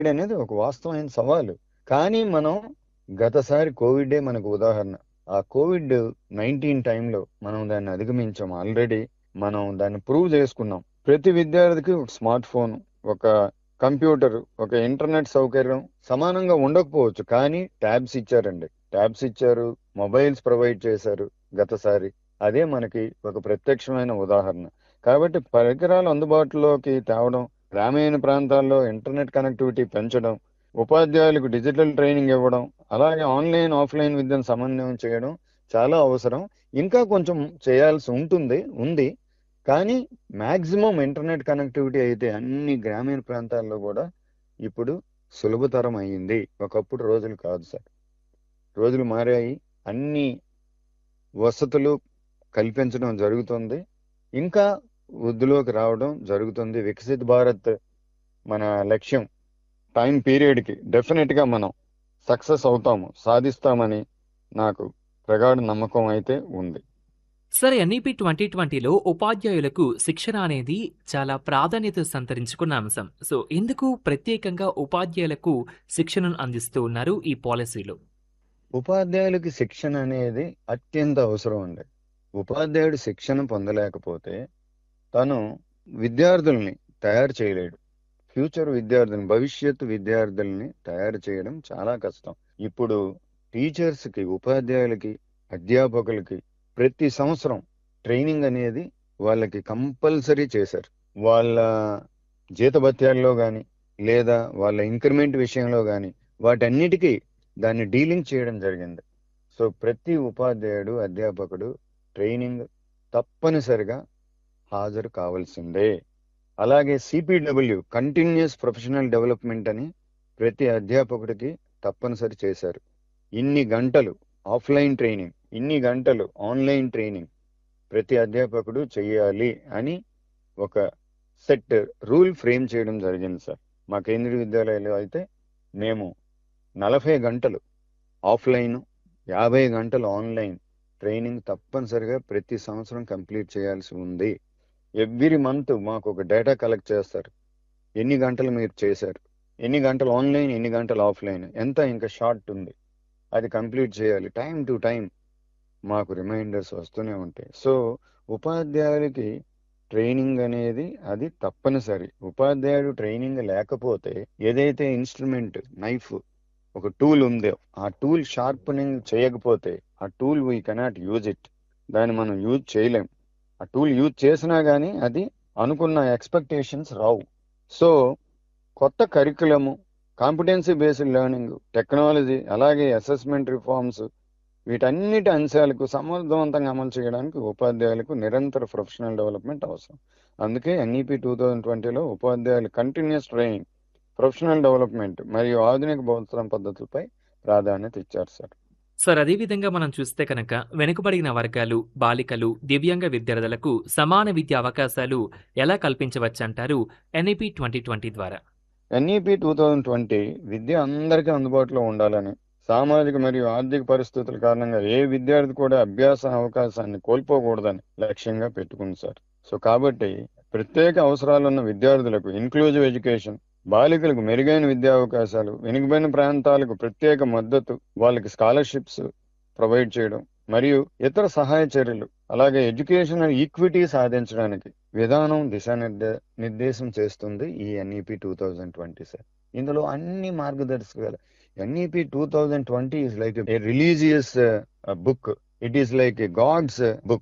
అనేది ఒక వాస్తవమైన సవాలు కానీ మనం గతసారి కోవిడే మనకు ఉదాహరణ ఆ కోవిడ్ నైన్టీన్ టైంలో మనం దాన్ని అధిగమించాం ఆల్రెడీ మనం దాన్ని ప్రూవ్ చేసుకున్నాం ప్రతి విద్యార్థికి ఒక స్మార్ట్ ఫోన్ ఒక కంప్యూటర్ ఒక ఇంటర్నెట్ సౌకర్యం సమానంగా ఉండకపోవచ్చు కానీ ట్యాబ్స్ ఇచ్చారండి ట్యాబ్స్ ఇచ్చారు మొబైల్స్ ప్రొవైడ్ చేశారు గతసారి అదే మనకి ఒక ప్రత్యక్షమైన ఉదాహరణ కాబట్టి పరికరాలు అందుబాటులోకి తేవడం గ్రామీణ ప్రాంతాల్లో ఇంటర్నెట్ కనెక్టివిటీ పెంచడం ఉపాధ్యాయులకు డిజిటల్ ట్రైనింగ్ ఇవ్వడం అలాగే ఆన్లైన్ ఆఫ్లైన్ విద్యను సమన్వయం చేయడం చాలా అవసరం ఇంకా కొంచెం చేయాల్సి ఉంటుంది ఉంది కానీ మాక్సిమం ఇంటర్నెట్ కనెక్టివిటీ అయితే అన్ని గ్రామీణ ప్రాంతాల్లో కూడా ఇప్పుడు సులభతరం అయ్యింది ఒకప్పుడు రోజులు కాదు సార్ రోజులు మారాయి అన్ని వసతులు కల్పించడం జరుగుతుంది ఇంకా వృద్ధిలోకి రావడం జరుగుతుంది వికసిత్ భారత్ మన లక్ష్యం టైం పీరియడ్కి డెఫినెట్గా మనం సక్సెస్ అవుతాము సాధిస్తామని నాకు ప్రగాఢ నమ్మకం అయితే ఉంది సరే ఎన్ఈపి ట్వంటీ ట్వంటీలో ఉపాధ్యాయులకు శిక్షణ అనేది చాలా ప్రాధాన్యత సంతరించుకున్న అంశం సో ఎందుకు ప్రత్యేకంగా ఉపాధ్యాయులకు శిక్షణను అందిస్తూ ఉన్నారు ఈ పాలసీలో ఉపాధ్యాయులకి శిక్షణ అనేది అత్యంత అవసరం అండి ఉపాధ్యాయుడు శిక్షణ పొందలేకపోతే తను విద్యార్థుల్ని తయారు చేయలేడు ఫ్యూచర్ విద్యార్థుల్ని భవిష్యత్తు విద్యార్థుల్ని తయారు చేయడం చాలా కష్టం ఇప్పుడు టీచర్స్కి ఉపాధ్యాయులకి అధ్యాపకులకి ప్రతి సంవత్సరం ట్రైనింగ్ అనేది వాళ్ళకి కంపల్సరీ చేశారు వాళ్ళ జీతభత్యాల్లో కానీ లేదా వాళ్ళ ఇంక్రిమెంట్ విషయంలో కానీ వాటన్నిటికీ దాన్ని డీలింగ్ చేయడం జరిగింది సో ప్రతి ఉపాధ్యాయుడు అధ్యాపకుడు ట్రైనింగ్ తప్పనిసరిగా హాజరు కావాల్సిందే అలాగే సిపిడబ్ల్యూ కంటిన్యూస్ ప్రొఫెషనల్ డెవలప్మెంట్ అని ప్రతి అధ్యాపకుడికి తప్పనిసరి చేశారు ఇన్ని గంటలు ఆఫ్లైన్ ట్రైనింగ్ ఇన్ని గంటలు ఆన్లైన్ ట్రైనింగ్ ప్రతి అధ్యాపకుడు చేయాలి అని ఒక సెట్ రూల్ ఫ్రేమ్ చేయడం జరిగింది సార్ మా కేంద్రీయ విద్యాలయాలు అయితే మేము నలభై గంటలు ఆఫ్లైన్ యాభై గంటలు ఆన్లైన్ ట్రైనింగ్ తప్పనిసరిగా ప్రతి సంవత్సరం కంప్లీట్ చేయాల్సి ఉంది ఎవ్రీ మంత్ మాకు ఒక డేటా కలెక్ట్ చేస్తారు ఎన్ని గంటలు మీరు చేశారు ఎన్ని గంటలు ఆన్లైన్ ఎన్ని గంటలు ఆఫ్లైన్ ఎంత ఇంకా షార్ట్ ఉంది అది కంప్లీట్ చేయాలి టైం టు టైం మాకు రిమైండర్స్ వస్తూనే ఉంటాయి సో ఉపాధ్యాయులకి ట్రైనింగ్ అనేది అది తప్పనిసరి ఉపాధ్యాయుడు ట్రైనింగ్ లేకపోతే ఏదైతే ఇన్స్ట్రుమెంట్ నైఫ్ ఒక టూల్ ఉందో ఆ టూల్ షార్పనింగ్ చేయకపోతే ఆ tool we cannot use it దాన్ని మనం యూజ్ చేయలేం ఆ టూల్ యూజ్ చేసినా కానీ అది అనుకున్న ఎక్స్పెక్టేషన్స్ రావు సో కొత్త curriculum competency based learning technology అలాగే అసెస్మెంట్ రిఫార్మ్స్ వీటన్నిటి అంశాలకు సమర్థవంతంగా అమలు చేయడానికి ఉపాధ్యాయులకు నిరంతర ప్రొఫెషనల్ డెవలప్మెంట్ అవసరం అందుకే ఎన్ఈపి టూ థౌజండ్ ట్వంటీలో ఉపాధ్యాయులు కంటిన్యూస్ ట్రైనింగ్ ప్రొఫెషనల్ డెవలప్మెంట్ మరియు ఆధునిక బోధన పద్ధతులపై ప్రాధాన్యత ఇచ్చారు సార్ సార్ అదేవిధంగా మనం చూస్తే కనుక వెనుకబడిన వర్గాలు బాలికలు దివ్యాంగ విద్యార్థులకు సమాన విద్యా అవకాశాలు ఎలా కల్పించవచ్చంటారు ఎన్ఈపి ట్వంటీ ట్వంటీ ద్వారా ఎన్ఈపి టూ థౌజండ్ ట్వంటీ విద్య అందరికీ అందుబాటులో ఉండాలని సామాజిక మరియు ఆర్థిక పరిస్థితుల కారణంగా ఏ విద్యార్థి కూడా అభ్యాస అవకాశాన్ని కోల్పోకూడదని లక్ష్యంగా పెట్టుకుంది సార్ సో కాబట్టి ప్రత్యేక అవసరాలున్న విద్యార్థులకు ఇన్క్లూజివ్ ఎడ్యుకేషన్ బాలికలకు మెరుగైన విద్యా అవకాశాలు వెనుకబడిన ప్రాంతాలకు ప్రత్యేక మద్దతు వాళ్ళకి స్కాలర్షిప్స్ ప్రొవైడ్ చేయడం మరియు ఇతర సహాయ చర్యలు అలాగే ఎడ్యుకేషనల్ ఈక్విటీ సాధించడానికి విధానం దిశానిర్దే నిర్దేశం చేస్తుంది ఈ NEP two thousand twenty sir ఇందులో అన్ని మార్గదర్శకాలు NEP two thousand twenty is like a religious book it is like God's book